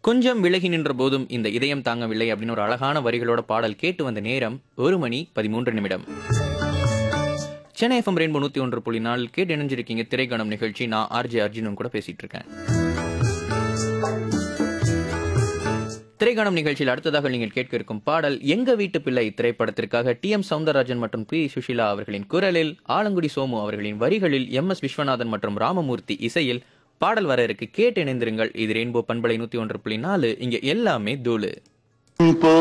கொஞ்சம் விலகி நின்ற போதும் இந்த இதயம் தாங்கவில்லை அப்படின்னு ஒரு அழகான வரிகளோட பாடல் கேட்டு வந்த நேரம் ஒரு மணி பதிமூன்று நிமிடம் சென்னை எஃப்எம் ரெயின்போ நூத்தி ஒன்று புள்ளி நாலு கேட்டு இணைஞ்சிருக்கீங்க திரைக்கணம் நிகழ்ச்சி நான் ஆர்ஜே அர்ஜுனும் கூட பேசிட்டு இருக்கேன் திரைக்காணம் நிகழ்ச்சியில் அடுத்ததாக நீங்கள் கேட்க இருக்கும் பாடல் எங்க வீட்டு பிள்ளை திரைப்படத்திற்காக டி எம் சவுந்தரராஜன் மற்றும் பி சுஷிலா அவர்களின் குரலில் ஆலங்குடி சோமு அவர்களின் வரிகளில் எம் எஸ் விஸ்வநாதன் மற்றும் ராமமூர்த்தி இசையில் பாடல் வர இருக்கு கேட்டு இணைந்திருங்கள் இது ரெயின்போ பண்பலை நூத்தி ஒன்று புள்ளி நாலு இங்க எல்லாமே தூளு இப்போ